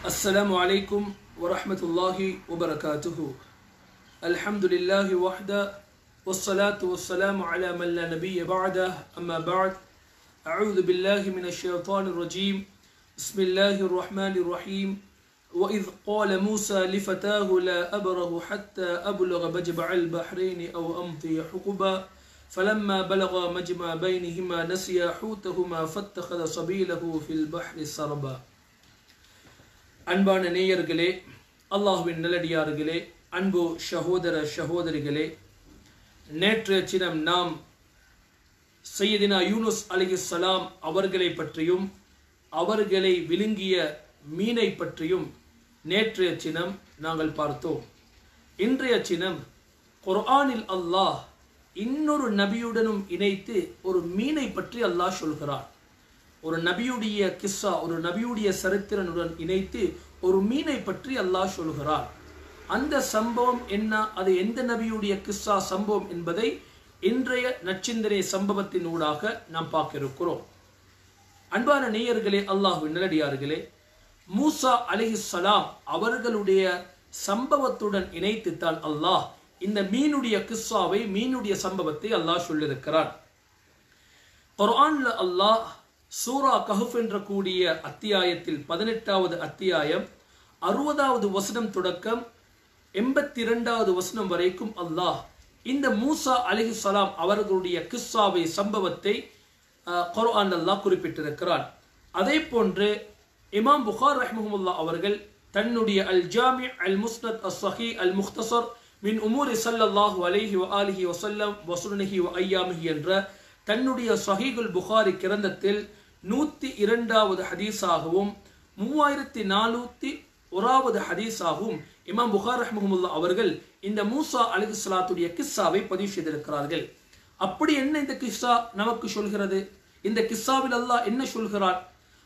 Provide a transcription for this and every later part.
السلام عليكم ورحمة الله وبركاته الحمد لله وحده والصلاة والسلام على من لا نبي بعده أما بعد أعوذ بالله من الشيطان الرجيم بسم الله الرحمن الرحيم وإذ قال موسى لفتاه لا أبره حتى أبلغ مجمع البحرين أو أمضي حقبا فلما بلغ مجمع بينهما نسيا حوتهما فاتخذ سبيله في البحر سربا அன்பான நேயர்களே அல்லாஹுவின் நல்லடியார்களே அன்பு சகோதர சகோதரிகளே நேற்றைய தினம் நாம் சையதினா யூனுஸ் அலிஹிஸ்ஸலாம் அவர்களை பற்றியும் அவர்களை விழுங்கிய மீனை பற்றியும் நேற்றைய தினம் நாங்கள் பார்த்தோம் இன்றைய தினம் குர்ஆனில் அல்லாஹ் இன்னொரு நபியுடனும் இணைத்து ஒரு மீனை பற்றி அல்லாஹ் சொல்கிறார் ஒரு நபியுடைய கிஸ்ஸா ஒரு நபியுடைய சரித்திரனுடன் இணைத்து ஒரு மீனை பற்றி அல்லாஹ் சொல்கிறார் அந்த சம்பவம் என்ன அது எந்த நபியுடைய கிஸ்ஸா சம்பவம் என்பதை இன்றைய நச்சிந்தனை சம்பவத்தின் ஊடாக நாம் பார்க்க இருக்கிறோம் அன்பான நேயர்களே அல்லாஹு நிலடியார்களே மூசா அலிஹிஸ்ஸலாம் அவர்களுடைய சம்பவத்துடன் இணைத்துத்தான் அல்லாஹ் இந்த மீனுடைய கிஸ்ஸாவை மீனுடைய சம்பவத்தை அல்லாஹ் சொல்லியிருக்கிறான் குர்ஆன்ல அல்லாஹ் சூரா கஹுஃப் என்ற கூடிய அத்தியாயத்தில் பதினெட்டாவது அத்தியாயம் அறுபதாவது வசனம் தொடக்கம் எண்பத்தி இரண்டாவது வசனம் வரைக்கும் அல்லாஹ் இந்த மூசா அலிஹி சலாம் அவர்களுடைய கிஸ்ஸாவை சம்பவத்தை குர்ஆன் அல்லாஹ் குறிப்பிட்டிருக்கிறான் அதே போன்று இமாம் புகார் ரஹ்மஹமுல்லா அவர்கள் தன்னுடைய அல் ஜாமி அல் முஸ்னத் அஸ் சஹி அல் முக்தசர் மின் உமூரி சல்லல்லாஹு அலைஹி வ ஆலிஹி வசல்லம் வசுனஹி வ ஐயாமிஹி என்ற தன்னுடைய சஹீகுல் புகாரி கிரந்தத்தில் நூத்தி இரண்டாவது ஹதீஸாகவும் மூவாயிரத்தி நானூத்தி ஒராவது ஹதீஸாகவும் இமாம் புகார் ரஹ்மஹமுல்லா அவர்கள் இந்த மூசா அலிகு சலாத்துடைய கிஸ்ஸாவை பதிவு செய்திருக்கிறார்கள் அப்படி என்ன இந்த கிஸ்ஸா நமக்கு சொல்கிறது இந்த கிஸ்ஸாவில் அல்லாஹ் என்ன சொல்கிறார்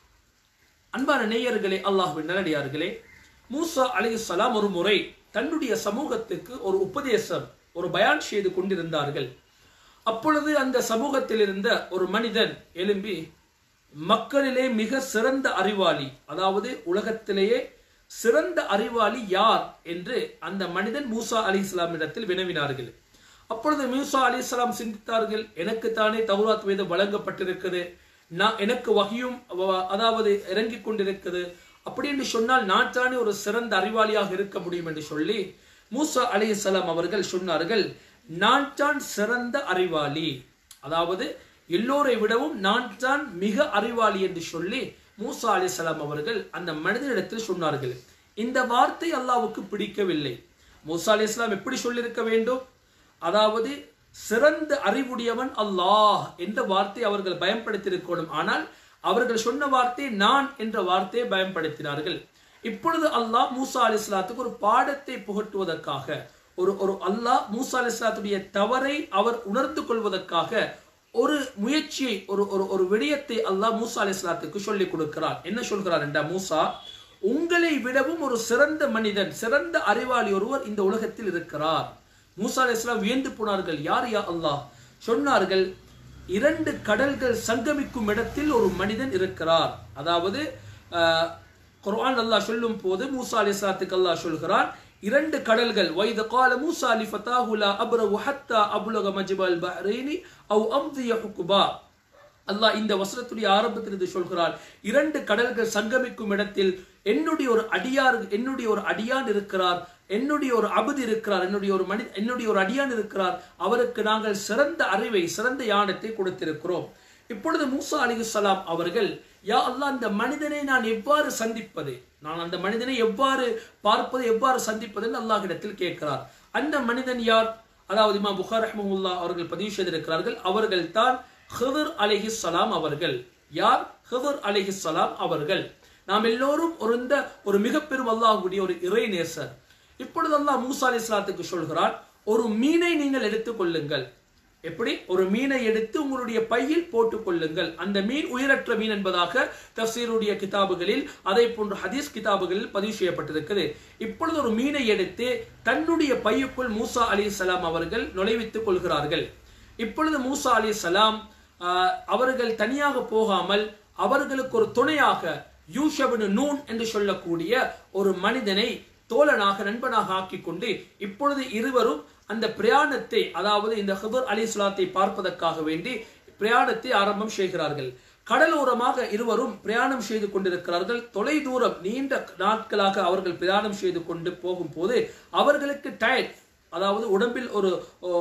அன்பான நேயர்களே அல்லாஹுவின் நல்லடியார்களே மூசா அலி சலாம் ஒரு முறை தன்னுடைய சமூகத்துக்கு ஒரு உபதேசம் ஒரு பயான் செய்து கொண்டிருந்தார்கள் அப்பொழுது அந்த சமூகத்தில் இருந்த ஒரு மனிதன் எழும்பி மக்களிலே மிக சிறந்த அறிவாளி அதாவது உலகத்திலேயே சிறந்த அறிவாளி யார் என்று அந்த மனிதன் மூசா அலி இஸ்லாமிடத்தில் வினவினார்கள் அப்பொழுது மூசா அலி இஸ்லாம் சிந்தித்தார்கள் எனக்கு தானே தௌராத் வேதம் வழங்கப்பட்டிருக்கிறது நான் எனக்கு வகையும் அதாவது இறங்கிக் கொண்டிருக்கிறது அப்படி என்று சொன்னால் நான் தானே ஒரு சிறந்த அறிவாளியாக இருக்க முடியும் என்று சொல்லி மூசா அலி இஸ்லாம் அவர்கள் சொன்னார்கள் நான் தான் சிறந்த அறிவாளி அதாவது எல்லோரை விடவும் நான் தான் மிக அறிவாளி என்று சொல்லி மூசா அலிசலாம் அவர்கள் அந்த மனிதனிடத்தில் சொன்னார்கள் இந்த வார்த்தை அல்லாவுக்கு பிடிக்கவில்லை மூசா அலி இஸ்லாம் எப்படி சொல்லியிருக்க வேண்டும் அதாவது சிறந்த அறிவுடையவன் அல்லாஹ் என்ற வார்த்தை அவர்கள் பயன்படுத்தியிருக்கணும் ஆனால் அவர்கள் சொன்ன வார்த்தை நான் என்ற வார்த்தையை பயன்படுத்தினார்கள் இப்பொழுது அல்லாஹ் மூசா அலி இஸ்லாத்துக்கு ஒரு பாடத்தை புகட்டுவதற்காக ஒரு ஒரு அல்லாஹ் மூசா அலி இஸ்லாத்துடைய தவறை அவர் உணர்ந்து கொள்வதற்காக ஒரு முயற்சியை ஒரு ஒரு ஒரு விடயத்தை அல்லாஹ் மூசா அலி இஸ்லாத்துக்கு சொல்லிக் கொடுக்கிறார் என்ன சொல்கிறார் என்றா மூசா உங்களை விடவும் ஒரு சிறந்த மனிதன் சிறந்த அறிவாளி ஒருவர் இந்த உலகத்தில் இருக்கிறார் மூசா அலி இஸ்லாம் வியந்து போனார்கள் யார் யா அல்லாஹ் சொன்னார்கள் இரண்டு கடல்கள் சங்கமிக்கும் இடத்தில் ஒரு மனிதன் இருக்கிறார் அதாவது குர்ஆன் அல்லாஹ் சொல்லும் போது மூசா அலி இஸ்லாத்துக்கு அல்லாஹ் சொல்கிறான் இரண்டு கடல்கள் வைத கால மூசா அலி ஃபதாஹுலா அப்ரஹு ஹத்தா அபுலக மஜ்பல் பஹ்ரைனி அவ் அம்திய ஹுக்குபா அல்லாஹ் இந்த வசனத்துடைய ஆரம்பத்தில் இது சொல்கிறார் இரண்டு கடல்கள் சங்கமிக்கும் இடத்தில் என்னுடைய ஒரு அடியார் என்னுடைய ஒரு அடியான் இருக்கிறார் என்னுடைய ஒரு அபுது இருக்கிறார் என்னுடைய ஒரு மனி என்னுடைய ஒரு அடியான் இருக்கிறார் அவருக்கு நாங்கள் சிறந்த அறிவை சிறந்த யானத்தை கொடுத்திருக்கிறோம் இப்பொழுது மூசா அலிகுசலாம் அவர்கள் யா அல்லாஹ் அந்த மனிதனை நான் எவ்வாறு சந்திப்பது நான் அந்த மனிதனை எவ்வாறு பார்ப்பது எவ்வாறு சந்திப்பது என்று அல்லாஹிடத்தில் கேட்கிறார் அந்த மனிதன் யார் அதாவது இமா புகார் ரஹமுல்லா அவர்கள் பதிவு செய்திருக்கிறார்கள் அவர்கள் தான் ஹிதர் அலிஹி சலாம் அவர்கள் யார் ஹிதர் அலிஹி சலாம் அவர்கள் நாம் எல்லோரும் ஒரு இந்த ஒரு மிக பெரும் அல்லாஹுடைய ஒரு இறை நேசர் இப்பொழுது அல்லாஹ் மூசா அலி இஸ்லாத்துக்கு சொல்கிறார் ஒரு மீனை நீங்கள் எடுத்துக் கொள்ளுங்கள் எப்படி ஒரு மீனை எடுத்து உங்களுடைய பையில் போட்டுக் கொள்ளுங்கள் அந்த மீன் உயிரற்ற மீன் என்பதாக தப்சீருடைய கிதாபுகளில் அதே போன்ற ஹதீஸ் கிதாபுகளில் பதிவு செய்யப்பட்டிருக்கிறது இப்பொழுது ஒரு மீனை எடுத்து தன்னுடைய பையுக்குள் மூசா அலி சலாம் அவர்கள் நுழைவித்துக் கொள்கிறார்கள் இப்பொழுது மூசா அலி சலாம் அவர்கள் தனியாக போகாமல் அவர்களுக்கு ஒரு துணையாக யூஷபின் நூன் என்று சொல்லக்கூடிய ஒரு மனிதனை தோழனாக நண்பனாக ஆக்கிக் கொண்டு இப்பொழுது இருவரும் அந்த பிரயாணத்தை அதாவது இந்த ஹபர் அலி சுலாத்தை பார்ப்பதற்காக வேண்டி பிரயாணத்தை ஆரம்பம் செய்கிறார்கள் கடலோரமாக இருவரும் பிரயாணம் செய்து கொண்டிருக்கிறார்கள் தொலை தூரம் நீண்ட நாட்களாக அவர்கள் பிரயாணம் செய்து கொண்டு போகும்போது அவர்களுக்கு டயர்ட் அதாவது உடம்பில் ஒரு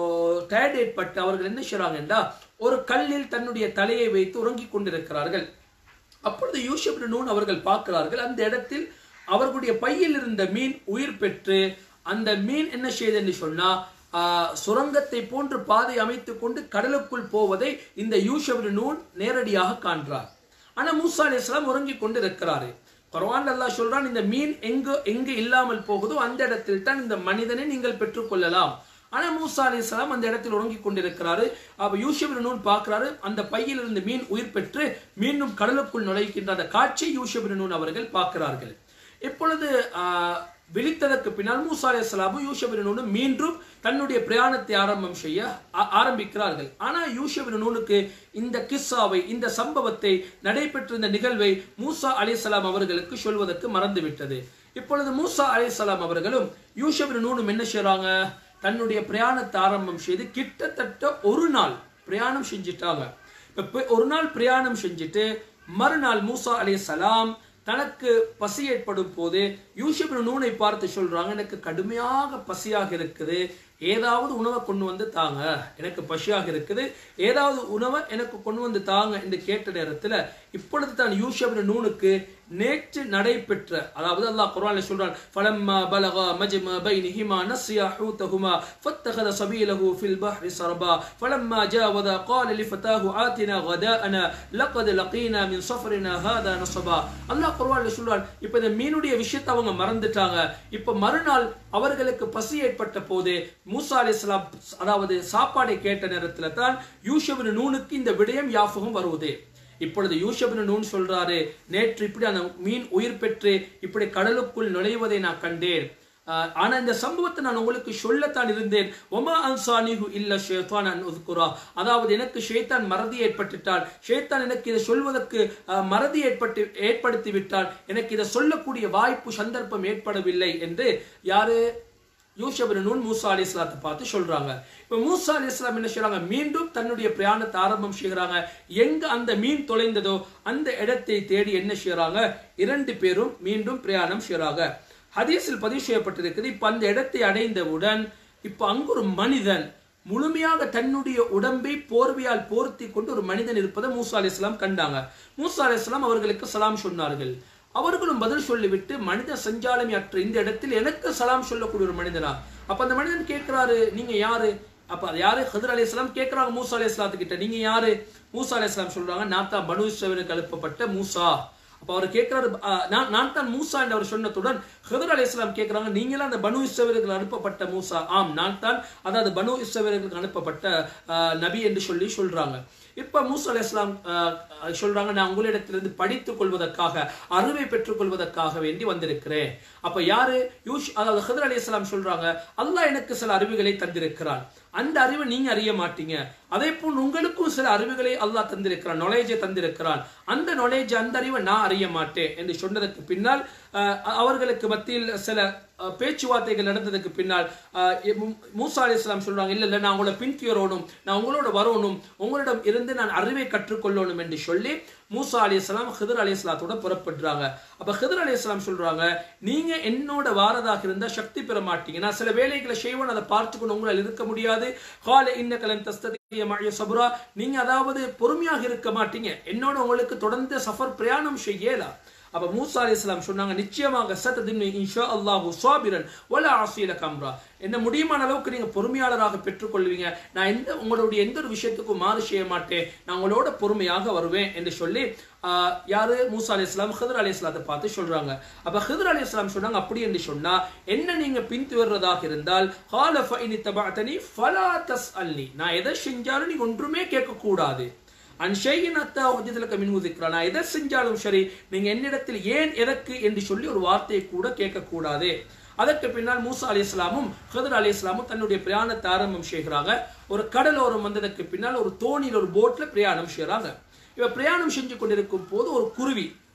டயர்ட் ஏற்பட்டு அவர்கள் என்ன செய்றாங்க என்றால் ஒரு கல்லில் தன்னுடைய தலையை வைத்து உறங்கிக் கொண்டிருக்கிறார்கள் அப்பொழுது யூஷப் நூன் அவர்கள் பார்க்கிறார்கள் அந்த இடத்தில் அவர்களுடைய பையில் இருந்த மீன் உயிர் பெற்று அந்த மீன் என்ன செய்யுது என்று சொன்னா ஆஹ், சுரங்கத்தை போன்று பாதை அமைத்துக் கொண்டு கடலுக்குள் போவதை இந்த யூஷப் நூன் நேரடியாக காண்றார் ஆனா மூசா அலிஸ்லாம் உறங்கிக் கொண்டு இருக்கிறாரு குர்ஆன் அல்லாஹ் சொல்றான் இந்த மீன் எங்கு எங்கு இல்லாமல் போகுதோ அந்த இடத்தில் தான் இந்த மனிதனை நீங்கள் பெற்றுக்கொள்ளலாம் ஆனா மூசா அலிஸ்லாம் அந்த இடத்தில் உறங்கிக் கொண்டிருக்கிறாரு அப்ப யூஷப் நூன் பார்க்கிறாரு அந்த பையில் இருந்து மீன் உயிர் பெற்று மீண்டும் கடலுக்குள் நுழைக்கின்ற அந்த காட்சியை யூஷப் நூன் அவர்கள் பார்க்கிறார்கள் இப்பொழுது ஆஹ், விழித்ததற்கு பின்னால் மூசா அலைஹிஸ்ஸலாமும் யூஷப் நூனும் மீண்டும் தன்னுடைய பிரயாணத்தை ஆரம்பம் செய்ய ஆ- ஆரம்பிக்கிறார்கள் ஆனா யூஷப் நூனுக்கு இந்த கிஸ்ஸாவை இந்த சம்பவத்தை நடைபெற்றிருந்த நிகழ்வை மூசா அலைஹிஸ்ஸலாம் அவர்களுக்கு சொல்வதற்கு மறந்துவிட்டது இப்பொழுது மூசா அலைஹிஸ்ஸலாம் அவர்களும் யூஷப் நூனும் என்ன செய்றாங்க தன்னுடைய பிரயாணத்தை ஆரம்பம் செய்து கிட்டத்தட்ட ஒரு நாள் பிரயாணம் செஞ்சிட்டாங்க இப்ப பி- ஒரு நாள் பிரயாணம் செஞ்சுட்டு மறுநாள் மூசா அலைஹிஸ்ஸலாம் தனக்கு பசி ஏற்படும் போது யூசுப் நூனை பார்த்து சொல்றாங்க எனக்கு கடுமையாக பசியாக இருக்குது ஏதாவது உணவை கொண்டு வந்து தாங்க எனக்கு பசியாக இருக்குது ஏதாவது உணவை எனக்கு கொண்டு வந்து தாங்க என்று கேட்ட நேரத்துல இப்பொழுது தான் யூசுப் நூனுக்கு நேற்று நடைபெற்ற அதாவது அல்லாஹ் குர்ஆன்ல சொல்றான் ஃபலம்மா பலகா மஜ்மா பைனஹிமா நஸ்யா ஹூதஹுமா ஃபத்தഖذ சபீலஹு ஃபில் பஹ்ரி சரபா ஃபலம்மா ஜாவதா قال لفتاه آتنا غداءنا لقد لقينا من سفرنا هذا نصبا அல்லாஹ் குர்ஆன்ல சொல்றான் இப்போ இந்த மீனுடைய விஷயத்தை அவங்க மறந்துட்டாங்க இப்போ மறுநாள் அவர்களுக்கு பசி ஏற்பட்ட போது மூசா அலைஹிஸ்ஸலாம் அதாவது சாப்பாடை கேட்ட நேரத்துல தான் யூசுப் நூனுக்கு இந்த விடயம் யாபகம் வருவது இப்பொழுது யூஷப்னு நூன் சொல்றாரு நேற்று இப்படி அந்த மீன் உயிர் பெற்று இப்படி கடலுக்குள் நுழைவதை நான் கண்டேன் ஆஹ் ஆனா இந்த சம்பவத்தை நான் உங்களுக்கு சொல்லத்தான் இருந்தேன் ஒமா அன்சானிஹு இல்ல ஷேத்தான் அன் உத்குரா அதாவது எனக்கு ஷேத்தான் மறதி ஏற்பட்டுட்டால் ஷேத்தான் எனக்கு இதை சொல்வதற்கு ஆஹ், மறதி ஏற்பட்டு ஏற்படுத்தி விட்டால் எனக்கு இதை சொல்லக்கூடிய வாய்ப்பு சந்தர்ப்பம் ஏற்படவில்லை என்று யாரு யூஷப் நூன் மூசா அலி இஸ்லாத்தை பார்த்து சொல்றாங்க இப்ப மூசா அலி இஸ்லாம் என்ன செய்றாங்க மீண்டும் தன்னுடைய பிரயாணத்தை ஆரம்பம் செய்கிறாங்க எங்க அந்த மீன் தொலைந்ததோ அந்த இடத்தை தேடி என்ன செய்றாங்க இரண்டு பேரும் மீண்டும் பிரயாணம் செய்றாங்க ஹதீஸில் பதிவு செய்யப்பட்டிருக்குது இப்ப அந்த இடத்தை அடைந்தவுடன் இப்ப அங்கு ஒரு மனிதன் முழுமையாக தன்னுடைய உடம்பை போர்வையால் போர்த்தி கொண்டு ஒரு மனிதன் இருப்பதை மூசா அலி இஸ்லாம் கண்டாங்க மூசா அலி இஸ்லாம் அவர்களுக்கு சலாம் சொன்னார்கள் அவர்களும் பதில் சொல்லிவிட்டு மனித சஞ்சாலமி அற்ற இந்த இடத்தில் எனக்கு சலாம் சொல்லக்கூடிய ஒரு மனிதனா அப்ப அந்த மனிதன் கேட்கிறாரு நீங்க யாரு அப்ப அது யாரு ஹதர் அலி இஸ்லாம் கேட்கிறாங்க மூசா அலி இஸ்லாத்து கிட்ட நீங்க யாரு மூசா அலி இஸ்லாம் சொல்றாங்க நான் தான் பனு இஸ்ரவேலுக்கு அனுப்பப்பட்ட மூசா அப்ப அவர் கேட்கிறாரு அஹ், நான் நான் தான் மூசா என்று அவர் சொன்னதுடன் ஹதர் அலி இஸ்லாம் கேட்கிறாங்க நீங்களும் அந்த பனு இஸ்ரவேலுக்கு அனுப்பப்பட்ட மூசா ஆம் நான் தான் அதாவது பனு இஸ்ரவேலுக்கு அனுப்பப்பட்ட அஹ், நபி என்று சொல்லி சொல்றாங்க இப்ப மூசா அலி இஸ்லாம் சொல்றாங்க நான் உங்களிடத்திலிருந்து படித்துக் கொள்வதற்காக அறிவை பெற்றுக் கொள்வதற்காக வேண்டி வந்திருக்கிறேன் அப்ப யாரு யூஷ் அதாவது ஹதர் அலி இஸ்லாம் சொல்றாங்க அல்லாஹ் எனக்கு சில அறிவுகளை தந்திருக்கிறான் அந்த அறிவை நீங்க அறிய மாட்டீங்க அதே போல் உங்களுக்கும் சில அறிவுகளை அல்லாஹ் தந்திருக்கிறான் நொலேஜை தந்திருக்கிறான் அந்த நொலேஜ் அந்த அறிவை நான் அறிய மாட்டேன் என்று சொன்னதற்கு பின்னால் அஹ், அவர்களுக்கு மத்தியில் சில அஹ், பேச்சுவார்த்தைகள் நடந்ததுக்கு பின்னால் அஹ், மூ- மூசா அலி இஸ்லாம் சொல்றாங்க இல்ல இல்ல நான் உங்களை பின்துயரணும் நான் உங்களோட வரணும் உங்களிடம் இருந்து நான் அறிவை கற்றுக்கொள்ளணும் என்று சொல்லி மூசா அலி இஸ்லாம் ஹிதர் அலி இஸ்லாத்தோட புறப்படுறாங்க அப்ப ஹிதர் அலி இஸ்லாம் சொல்றாங்க நீங்க என்னோட வாரதாக இருந்தா சக்தி பெற மாட்டீங்க நான் சில வேலைகளை செய்வேன் அதை பார்த்துக்கணும் உங்களால் இருக்க முடியாது கால இன்ன கலன் தஸ்ததிய மழைய சபுரா நீங்க அதாவது பொறுமையாக இருக்க மாட்டீங்க என்னோட உங்களுக்கு தொடர்ந்து சஃபர் பிரயாணம் செய்யலாம் அப்ப மூசா அலி இஸ்லாம் சொன்னாங்க நிச்சயமாக சத்ததின் இன்ஷா அல்லாஹு சாபிரன் வல ஆசியில கம்ரா என்ன முடியுமான அளவுக்கு நீங்க பொறுமையாளராக பெற்றுக்கொள்வீங்க நான் எந்த உங்களுடைய எந்த ஒரு விஷயத்துக்கும் மாறு செய்ய மாட்டேன் நான் உங்களோட பொறுமையாக வருவேன் என்று சொல்லி ஆஹ், யாரு மூசா அலி இஸ்லாம் ஹிதர் அலி இஸ்லாத்தை பார்த்து சொல்றாங்க அப்ப ஹிதர் அலி இஸ்லாம் சொன்னாங்க அப்படி என்று சொன்னா என்ன நீங்க பின்துவர்றதாக இருந்தால் கால ஃபைனி தபாத்தனி ஃபலா தஸ் நான் எதை செஞ்சாலும் நீங்க ஒன்றுமே கேட்க கூடாது அன்ஷையின் அத்தா உஜிதலக்க மின்முதிக்கிறான் நான் எதை செஞ்சாலும் சரி நீங்க என்னிடத்தில் ஏன் எதற்கு என்று சொல்லி ஒரு வார்த்தையை கூட கேட்கக்கூடாது அதற்கு பின்னால் மூசா அலி இஸ்லாமும் ஹதர் அலி இஸ்லாமும் தன்னுடைய பிரயாணத்தை ஆரம்பம் செய்கிறாங்க ஒரு கடலோரம் வந்ததற்கு பின்னால் ஒரு தோணியில் ஒரு போட்ல பிரயாணம் செய்றாங்க இவ பிரயாணம் செஞ்சு கொண்டிருக்கும் போது ஒரு குருவி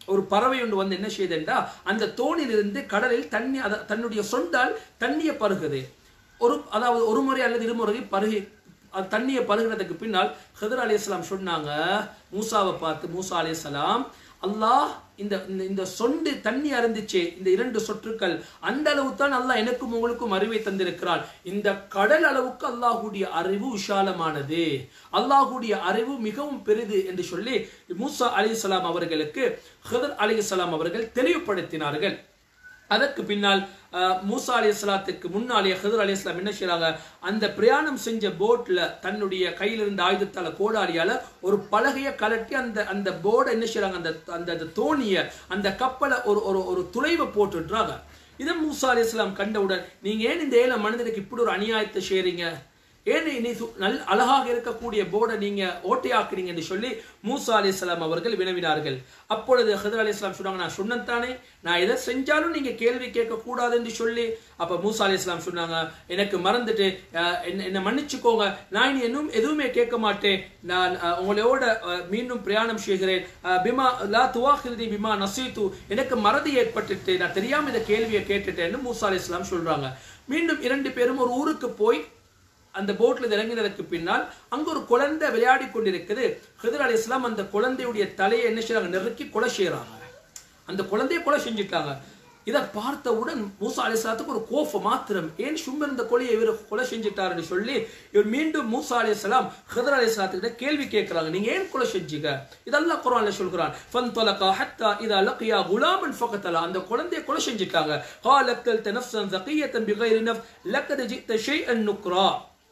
ஒரு பறவை ஒன்று வந்து என்ன செய்யுதுண்டா அந்த தோணிலிருந்து கடலில் தண்ணி அத தன்னுடைய சொண்டால் தண்ணியை பருகுது ஒரு அதாவது ஒரு முறை அல்லது இருமுறை பருகி அது தண்ணியை பருகிறதுக்கு பின்னால் ஹதர் அலையாம் சொன்னாங்க மூசாவை பார்த்து மூசா அலையாம் அல்லாஹ் இந்த இந்த- இந்த சொண்டு தண்ணி அருந்துச்சே இந்த இரண்டு சொற்றுக்கள் அந்த அளவு தான் அல்லாஹ் எனக்கும் உங்களுக்கும் அறிவை தந்திருக்கிறான் இந்த கடல் அளவுக்கு அல்லாஹுடைய அறிவு விஷாலமானது அல்லாஹுடைய அறிவு மிகவும் பெரிது என்று சொல்லி மூசா அலிசலாம் அவர்களுக்கு ஹதர் அலிசலாம் அவர்கள் தெளிவுபடுத்தினார்கள் அதற்கு பின்னால் அஹ், மூசா அலி இஸ்லாத்துக்கு முன்னாலே ஹதர் அலி இஸ்லாம் என்ன செய்றாங்க அந்த பிரயாணம் செஞ்ச போட்ல தன்னுடைய கையில் இருந்த ஆயுதத்தால கோடாரியால ஒரு பலகைய கலட்டி அந்த அந்த போர்டை என்ன செய்றாங்க அந்த அந்த அந்த தோணிய அந்த கப்பலை ஒரு ஒரு ஒரு துளைவை போட்டுடுறாங்க இதை மூசா அலி இஸ்லாம் கண்டவுடன் நீங்க ஏன் இந்த ஏழை மனிதனுக்கு இப்படி ஒரு அநியாயத்தை செய்றீங்க ஏன் நீ சு- நல் அழகாக இருக்கக்கூடிய போர்டை நீங்க ஓட்டையாக்குறீங்க என்று சொல்லி மூசா அலிஸ்லாம் அவர்கள் வினவினார்கள் அப்பொழுது ஹதர் அலிஸ்லாம் சொன்னாங்க நான் சொன்னதானே நான் எதை செஞ்சாலும் நீங்க கேள்வி கேட்க கூடாது என்று சொல்லி அப்ப மூசா அலிஸ்லாம் சொன்னாங்க எனக்கு மறந்துட்டு அஹ், என்ன- என்னை மன்னிச்சுக்கோங்க நான் இனி இன்னும் எதுவுமே கேட்க மாட்டேன் நான் அஹ், உங்களோட அஹ், மீண்டும் பிரயாணம் செய்கிறேன் அஹ், பிமா லா துவாஹிருதி பிமா நசீத்து எனக்கு மறதி ஏற்பட்டுட்டு நான் தெரியாம இந்த கேள்வியை கேட்டுட்டேன்னு மூசா அலிஸ்லாம் சொல்றாங்க மீண்டும் இரண்டு பேரும் ஒரு ஊருக்கு போய் அந்த போட்ல இறங்கினதுக்கு பின்னால் அங்க ஒரு குழந்தை விளையாடி கொண்டிருக்குது ஹிதர் அலி இஸ்லாம் அந்த குழந்தையுடைய தலையை என்ன செய்றாங்க நெருக்கி கொலை செய்யறாங்க அந்த குழந்தையை கொலை செஞ்சுட்டாங்க இதை பார்த்தவுடன் மூசா அலிஸ்லாத்துக்கு ஒரு கோபம் மாத்திரம் ஏன் சும்மா இருந்த கொலையை இவர் கொலை செஞ்சுட்டாருன்னு சொல்லி இவர் மீண்டும் மூசா அலிஸ்லாம் ஹிதர் அலிஸ்லாத்துக்கிட்ட கேள்வி கேட்கறாங்க நீங்க ஏன் கொலை செஞ்சீங்க இதெல்லாம் குரான்ல சொல்கிறான் ஃபன்தலகா ஹத்தா இதா லக்கியா குலாமன் ஃபகத்தலா அந்த குழந்தையை கொலை செஞ்சுட்டாங்க காலக்கல் தனஃப்சன் தகியத்தன் பிகைரி நஃப் லக்கத ஜித்த ஷைஅன் நுக்ரா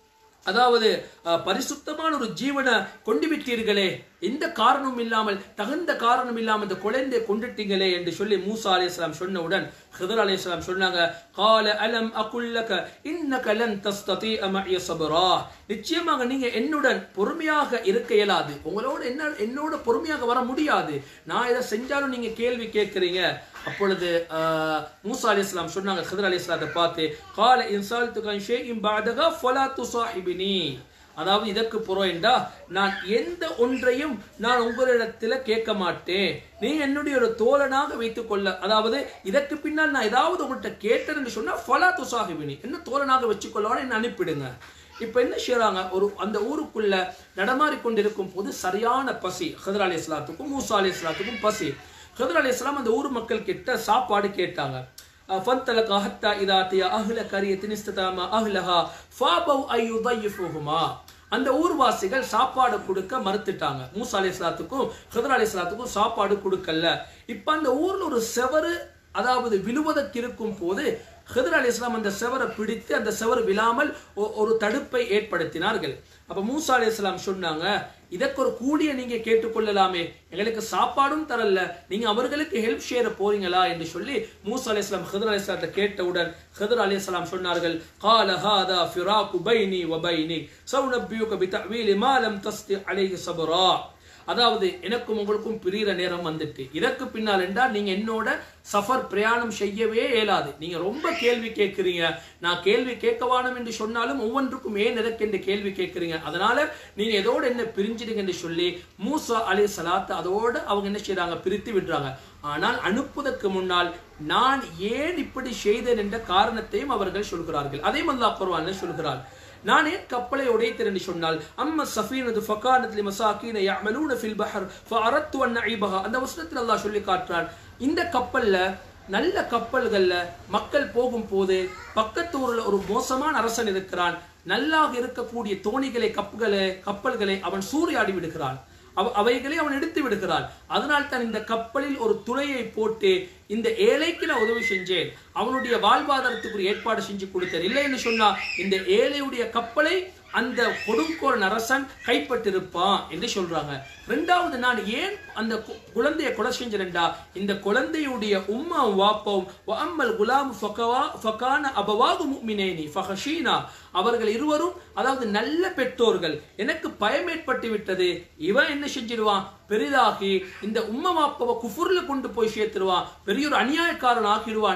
அதாவது அஹ், பரிசுத்தமான ஒரு ஜீவனை கொண்டு விட்டீர்களே எந்த காரணமும் இல்லாமல் தகுந்த காரணம் இல்லாமல் இந்த குழந்தை கொண்டுட்டீங்களே என்று சொல்லி மூசா அலைஹிஸ்ஸலாம் சொன்னவுடன் ஹிதர் அலைஹிஸ்ஸலாம் சொன்னாங்க கால அலம் அகுல்லக இன்னக லன் தஸ்ததீஅ மஇய சபரா நிச்சயமாக நீங்க என்னுடன் பொறுமையாக இருக்க இயலாது உங்களோட என்ன என்னோட பொறுமையாக வர முடியாது நான் இதை செஞ்சாலும் நீங்க கேள்வி கேட்கிறீங்க அப்பொழுது ஆஹ், மூசா அலைஹிஸ்ஸலாம் சொன்னாங்க ஹிதர் அலைஹிஸ்ஸலாத்தை பார்த்து கால இன்சால்து கன் ஷைஇன் பஅதக ஃபலா துசாஹிபினி அதாவது இதற்கு புறோண்டா நான் எந்த ஒன்றையும் நான் உங்களிடத்துல கேட்க மாட்டேன் நீ என்னுடைய ஒரு தோழனாக வைத்துக் கொள்ள அதாவது இதற்கு பின்னால் நான் ஏதாவது உங்கள்கிட்ட கேட்டேன்னு சொன்னா ஃபலா துசாஹிபினி என்ன தோழனாக வச்சுக்கொள்ளவன என்ன அனுப்பிடுங்க இப்ப என்ன செய்றாங்க ஒரு அந்த ஊருக்குள்ள நடமாறி கொண்டிருக்கும் போது சரியான பசி ஹதர் அலி இஸ்லாத்துக்கும் மூசா அலி இஸ்லாத்துக்கும் பசி ஹதர் அலி இஸ்லாம் அந்த ஊர் மக்கள் கிட்ட சாப்பாடு கேட்டாங்க فانطلق حتى إذا أتي أهل قرية استطعما أهلها فابوا أن يضيفوهما அந்த ஊர்வாசிகள் சாப்பாடு கொடுக்க மறுத்துட்டாங்க மூசா அலி இஸ்லாத்துக்கும் ஹதர் அலி இஸ்லாத்துக்கும் சாப்பாடு கொடுக்கல இப்ப அந்த ஊர்ல ஒரு செவரு அதாவது விழுவதற்கு இருக்கும் போது ஹிதர் அலி இஸ்லாம் அந்த செவரை பிடித்து அந்த செவர் விழாமல் ஒ- ஒரு தடுப்பை ஏற்படுத்தினார்கள் அப்ப மூசா அலி இஸ்லாம் சொன்னாங்க இதற்கு ஒரு கூடிய நீங்க கேட்டுக்கொள்ளலாமே எங்களுக்கு சாப்பாடும் தரல நீங்க அவர்களுக்கு ஹெல்ப் ஷேர போறீங்களா என்று சொல்லி மூசா அலி இஸ்லாம் ஹிதர் அலி இஸ்லாத்தை கேட்டவுடன் ஹிதர் அலி இஸ்லாம் சொன்னார்கள் قال هذا فراق بيني وبينك سأنبئك بتأويل ما لم تستطع عليه صبرا அதாவது எனக்கும் உங்களுக்கும் பிரிகிற நேரம் வந்துட்டு இதற்கு பின்னால் என்றால் நீங்க என்னோட சஃபர் பிரயாணம் செய்யவே இயலாது நீங்க ரொம்ப கேள்வி கேட்கிறீங்க நான் கேள்வி கேட்கவானம் என்று சொன்னாலும் ஒவ்வொன்றுக்கும் ஏன் எதற்கு என்று கேள்வி கேட்கிறீங்க அதனால நீங்க எதோட என்ன பிரிஞ்சிடுங்க என்று சொல்லி மூசா அலி சலாத் அதோட அவங்க என்ன செய்றாங்க பிரித்து விடுறாங்க ஆனால் அனுப்புவதற்கு முன்னால் நான் ஏன் இப்படி செய்தேன் என்ற காரணத்தையும் அவர்கள் சொல்கிறார்கள் அதையும் அல்லாஹ் குர்ஆன்ல சொல்கிறார் நான் ஏன் கப்பலை உடைத்தேன் என்று சொன்னால் அம்ம சஃபீனது ஃபகானத் லிமசாகீன يعملون في البحر فأردت أن أعيبها அந்த வசனத்தில் அல்லாஹ் சொல்லி காட்டுறான் இந்த கப்பல்ல நல்ல கப்பல்கள்ல மக்கள் போகும்போது பக்கத்து ஊர்ல ஒரு மோசமான அரசன் இருக்கிறான் நல்லாக இருக்கக்கூடிய தோணிகளை கப்புகளை கப்பல்களை அவன் சூறையாடி விடுகிறான் அவ- அவைகளை அவன் எடுத்து விடுகிறான் அதனால் தான் இந்த கப்பலில் ஒரு துளையை போட்டு இந்த ஏழைக்கு நான் உதவி செஞ்சேன் அவனுடைய வாழ்வாதாரத்துக்கு ஒரு ஏற்பாடு செஞ்சு கொடுத்தேன் இல்லைன்னு சொன்னா இந்த ஏழையுடைய கப்பலை அந்த கொடுங்கோரன் அரசன் கைப்பற்றிருப்பான் என்று சொல்றாங்க ரெண்டாவது நான் ஏன் அந்த கு- குழந்தையை கொலை செஞ்சேன்டா இந்த குழந்தையுடைய உம்மா வாப்பவும் அம்மல் குலாம் ஃபகவா ஃபகான அபவாகு முக்மினேனி ஃபஹஷீனா அவர்கள் இருவரும் அதாவது நல்ல பெற்றோர்கள் எனக்கு பயம் ஏற்பட்டு விட்டது இவன் என்ன செஞ்சிடுவான் பெரிதாகி இந்த உம்ம வாப்பவை குஃபுர்ல கொண்டு போய் சேர்த்துருவான் பெரிய ஒரு அநியாயக்காரன் ஆக்கிடுவான்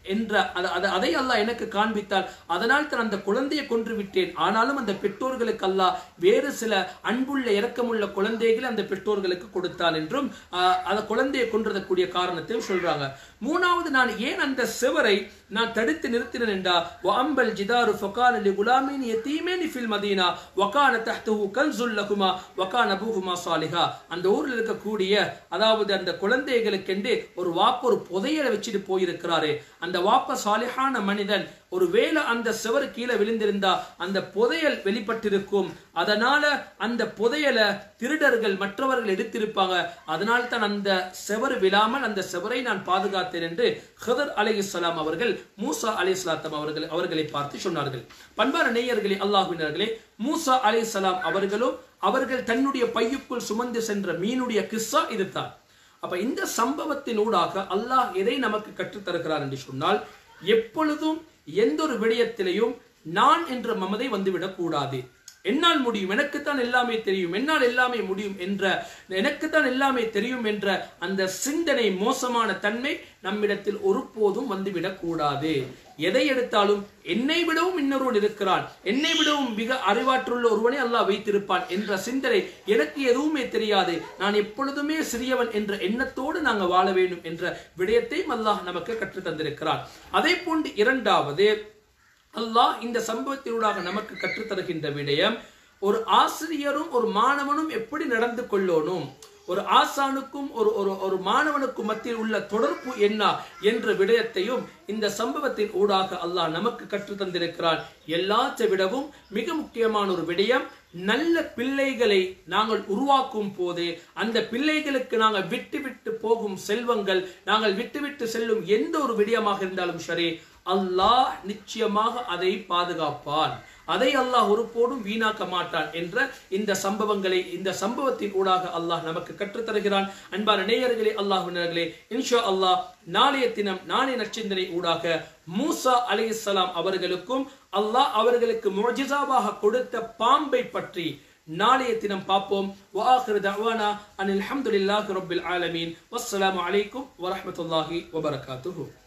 என்ற அத- அத- அதை அல்லாஹ் எனக்கு காண்பித்தால் அதனால் தான் அந்த குழந்தையை கொன்று விட்டேன் ஆனாலும் அந்த பெற்றோர்களுக்கு அல்லாஹ் வேறு சில அன்புள்ள இரக்கமுள்ள குழந்தைகளை அந்த பெற்றோர்களுக்கு கொடுத்தான் என்றும் ஆஹ், அந்த குழந்தையை கொன்றதற்குரிய காரணத்தையும் சொல்றாங்க மூணாவது நான் ஏன் அந்த சிவரை நான் தடுத்து நிறுத்தினேன் என்றா வஅம்பல் ஜிதாரு ஃபகான லிகுலாமின் யதீமேனி ஃபில் மதீனா வகான தஹ்துஹு கன்சுல் லகுமா வகான அபூஹுமா சாலிஹா அந்த ஊரில் இருக்கக்கூடிய அதாவது அந்த குழந்தைகளுக்கென்று ஒரு வாப்ப ஒரு புதையலை வச்சுட்டு போயிருக்கிறாரே அந்த வாப்ப சாலிஹான மனிதன் ஒரு வேளை அந்த சிவர் கீழே விழுந்திருந்தா அந்த புதையல் வெளிப்பட்டிருக்கும் அதனால அந்த புதையலை திருடர்கள் மற்றவர்கள் எடுத்திருப்பாங்க அதனால தான் அந்த செவர் விழாமல் அந்த செவரை நான் பாதுகாத்தேன் என்று ஹதர் அலைஹிஸ்ஸலாம் அவர்கள் மூசா அலைஹிஸ்ஸலாத்தம் அவர்கள் அவர்களை பார்த்து சொன்னார்கள் பண்பான நேயர்களே அல்லாஹ்வினர்களே மூசா அலைஹிஸ்ஸலாம் அவர்களும் அவர்கள் தன்னுடைய பையுக்குள் சுமந்து சென்ற மீனுடைய கிஸ்ஸா இதுதான் அப்ப இந்த சம்பவத்தின் ஊடாக அல்லாஹ் எதை நமக்கு கற்றுத் தருகிறார் என்று சொன்னால் எப்பொழுதும் எந்த ஒரு விடயத்திலையும் நான் என்ற மமதை வந்துவிடக் கூடாது என்னால் முடியும் எனக்குத்தான் எல்லாமே தெரியும் என்னால் எல்லாமே முடியும் என்ற எனக்குத்தான் எல்லாமே தெரியும் என்ற அந்த சிந்தனை மோசமான தன்மை நம்மிடத்தில் ஒருபோதும் வந்துவிடக் கூடாது எதை எடுத்தாலும் என்னை விடவும் இன்னொருவன் இருக்கிறான் என்னை விடவும் மிக அறிவாற்றுள்ள ஒருவனை அல்லாஹ் வைத்திருப்பான் என்ற சிந்தனை எனக்கு எதுவுமே தெரியாது நான் எப்பொழுதுமே சிறியவன் என்ற எண்ணத்தோடு நாங்கள் வாழ வேண்டும் என்ற விடயத்தையும் அல்லாஹ் நமக்கு கற்றுத் தந்திருக்கிறான் அதே போன்று இரண்டாவது அல்லாஹ் இந்த சம்பவத்தினூடாக நமக்கு கற்றுத்தருகின்ற விடயம் ஒரு ஆசிரியரும் ஒரு மாணவனும் எப்படி நடந்து கொள்ளணும் ஒரு ஆசானுக்கும் ஒரு ஒரு ஒரு மாணவனுக்கும் மத்தியில் உள்ள தொடர்பு என்ன என்ற விடயத்தையும் இந்த சம்பவத்தின் ஊடாக அல்லாஹ் நமக்கு கற்றுத் தந்திருக்கிறான் எல்லாற்றை விடவும் மிக முக்கியமான ஒரு விடயம் நல்ல பிள்ளைகளை நாங்கள் உருவாக்கும் போது அந்த பிள்ளைகளுக்கு நாங்கள் விட்டு விட்டு போகும் செல்வங்கள் நாங்கள் விட்டு விட்டு செல்லும் எந்த ஒரு விடயமாக இருந்தாலும் சரி அல்லாஹ் நிச்சயமாக அதை பாதுகாப்பான் அதை அல்லாஹ் ஒருபோதும் வீணாக்க மாட்டான் என்ற இந்த சம்பவங்களை இந்த சம்பவத்தின் ஊடாக அல்லாஹ் நமக்கு கற்றுத் தருகிறான் அன்பான நேயர்களே அல்லாஹ்வினர்களே இன்ஷா அல்லாஹ் நாளைய தினம் நாளைய நச்சிந்தனை ஊடாக மூசா அலைஹிஸ்ஸலாம் அவர்களுக்கும் அல்லாஹ் அவர்களுக்கு முஜிசாவாக கொடுத்த பாம்பை பற்றி நாளைய தினம் பார்ப்போம் وآخر دعوانا أن الحمد لله رب العالمين والسلام عليكم ورحمة الله وبركاته